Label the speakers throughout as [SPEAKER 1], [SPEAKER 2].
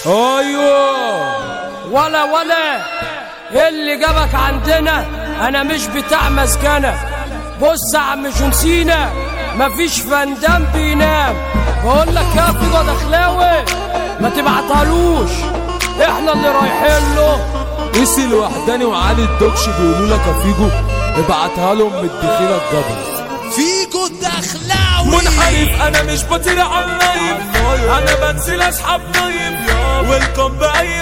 [SPEAKER 1] ايوه ولا ولا إيه اللي جابك عندنا انا مش بتاع مسجنة بص يا عم جونسينا مفيش فندام بينام بقول لك يا فيجو دخلاوي ما تبعتهالوش احنا اللي رايحين له
[SPEAKER 2] قيس الوحداني وعلي الدوكش بيقولوا لك يا فيجو ابعتها لهم من الدخيله الجبل
[SPEAKER 3] فيجو دخلاوي
[SPEAKER 2] منحرف انا مش بطير على النايف انا بنزل اسحب نايف ويلكم باي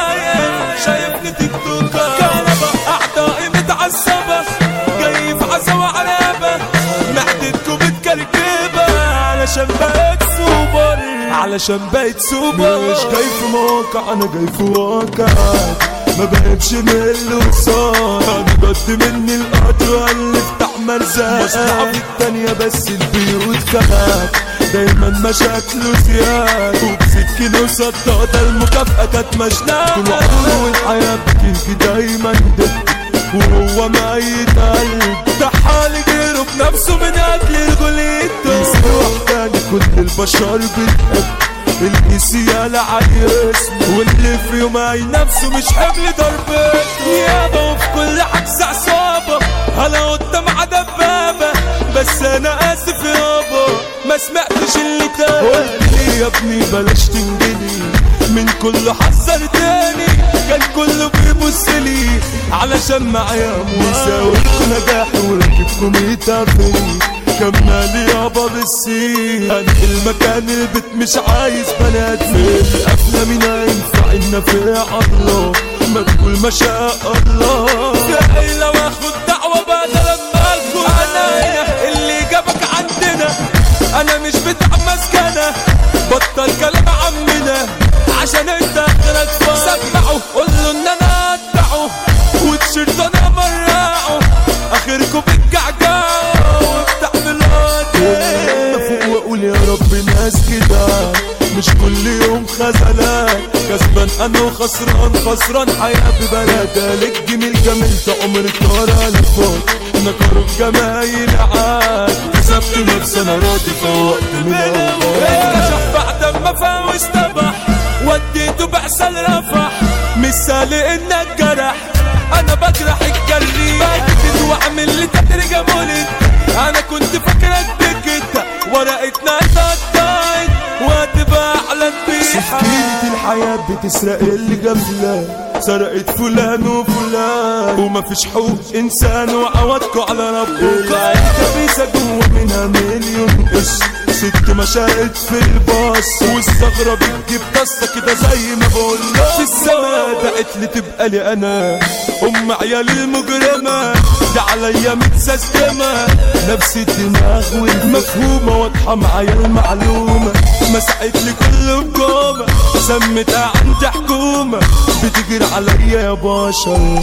[SPEAKER 2] شايفني تيك توك كهربا اعدائي متعصبه جاي في عزا وعرابه معدتكم متكركبه علشان بقيت سوبر علشان بقيت سوبر مش جاي في موقع انا جاي في واقع ما بهبش من اللي قصاد انا بد مني القطر اللي بتاع مرزق مصلحة في التانية بس البيوت كمان دايما مشاكله زياد وبسكينه وصدادة المكافأة كانت مشناة طول عمره والحياة بتيجي دايما دب وهو ميت قلب ده حال غيره بنفسه من اجل رجوليته يسوح تاني كل البشر بتحب القيسيالة على اسمه واللي في يوم نفسه مش حمل ضربته يابا وفي كل حجز عصابة هلا قدام دبابة بس انا اسف يابا ما سمعتش اللي تاني قلت لي يا ابني بلاش تنجلي من كل حذر تاني كان كله بيبص لي علشان معايا ويساويكوا نجاحي وركبكم يتابعني كمالي يابا بالسين انقل مكان البيت مش عايز بنات في القفلة مين هينفع النفع الله ما تقول ما شاء الله جاي لو اخد دعوة بعد لما الكل انا هنا اللي جابك عندنا انا مش بتاع مسكنة بطل كلام عمنا عشان انت اخرك فاضي سمعه قول له ان انا ادعه وتشيرت انا مرعه اخركم بتجعجعوا وبتعملوا فوق واقول يا رب ناس كده مش كل يوم خزلان كسبان انا وخسران خسران حياة في بلد لك جميل جميل عمر طار الفوت نكر الجمايل عاد كسبت نفسي انا راضي فوقت من اكتشف بعد ما فاوز تبح وديته بعسل رفح مثال انك جرح انا بجرح الجري بكتب واعمل لي تدريجة مولد انا كنت فاكرك بكده ورقتنا اتقطعت وهتبقى اعلن بيها سكينة الحياة بتسرق اللي جنبنا سرقت فلان وفلان ومفيش حقوق انسان وعوضكوا على ربنا كبيسة جوه منها مليون قش ست مشاهد في الباص والثغرة بتجيب قصة كده زي ما بقول في السما دعت لي تبقى لي انا ام عيال المجرمة دي عليا متسستمة نفس الدماغ والمفهومة واضحة معايا المعلومة مسحت لي كل هجومة سمتها عندي حكومة بتجري عليا يا بشر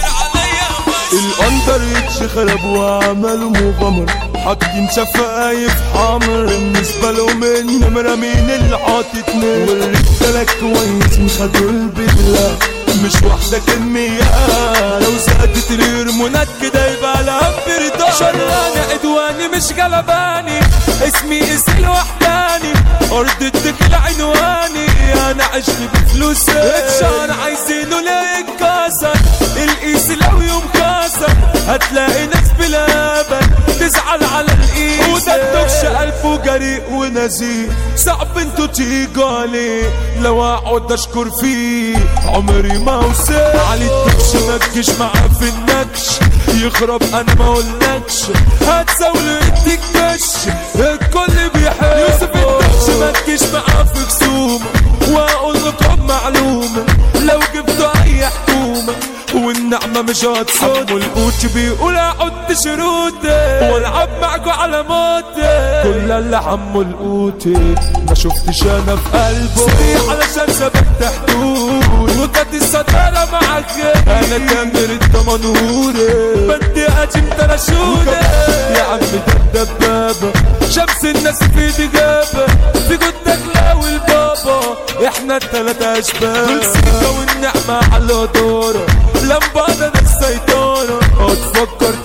[SPEAKER 2] الاندر يتشخرب وعملوا مغامرة حاطين شفايف حمر بالنسبة لهم النمرة مين اللي حاطط نمرة والرجالة كويس مش خدوا البدلة مش واحدة كمية لو زادت الهرمونات كده يبقى لها بردان شراني عدواني مش غلباني اسمي اسم وحداني ارض الدخل عنواني انا عشت بفلوسي اتشان عايزينه ليه يتكسر القيس لو يوم كسر هتلاقي ناس بلابن تزعل على القيس وده الدكش قلبه جريء ونزيه صعب انتوا تيجوا عليه لو اقعد اشكر فيه عمري ما اوصل علي الدكش ما تجيش معاه في النكش يخرب انا ما اقولكش هتساوله يديك كش الكل بيحب يوسف الدكش ما تجيش معاه في خصومه واقول لكم معلومه لو جبتوا اي حكومه والنعمة مش هتصد والقوت بيقول اقعد شروطي والعب معكوا على موتي كل اللي حمو القوتي ما شفتش انا في قلبه سريع علشان ثبت حدود وكانت الستارة معاك انا تامر الدمنهوري بدي اجيب ترشودي يا عم ده الدبابة شمس الناس في ايدي جابة في جدك لا والبابا احنا التلاتة اشباب والسكة والنعمة على دورة لمبادة السيطرة هتفكر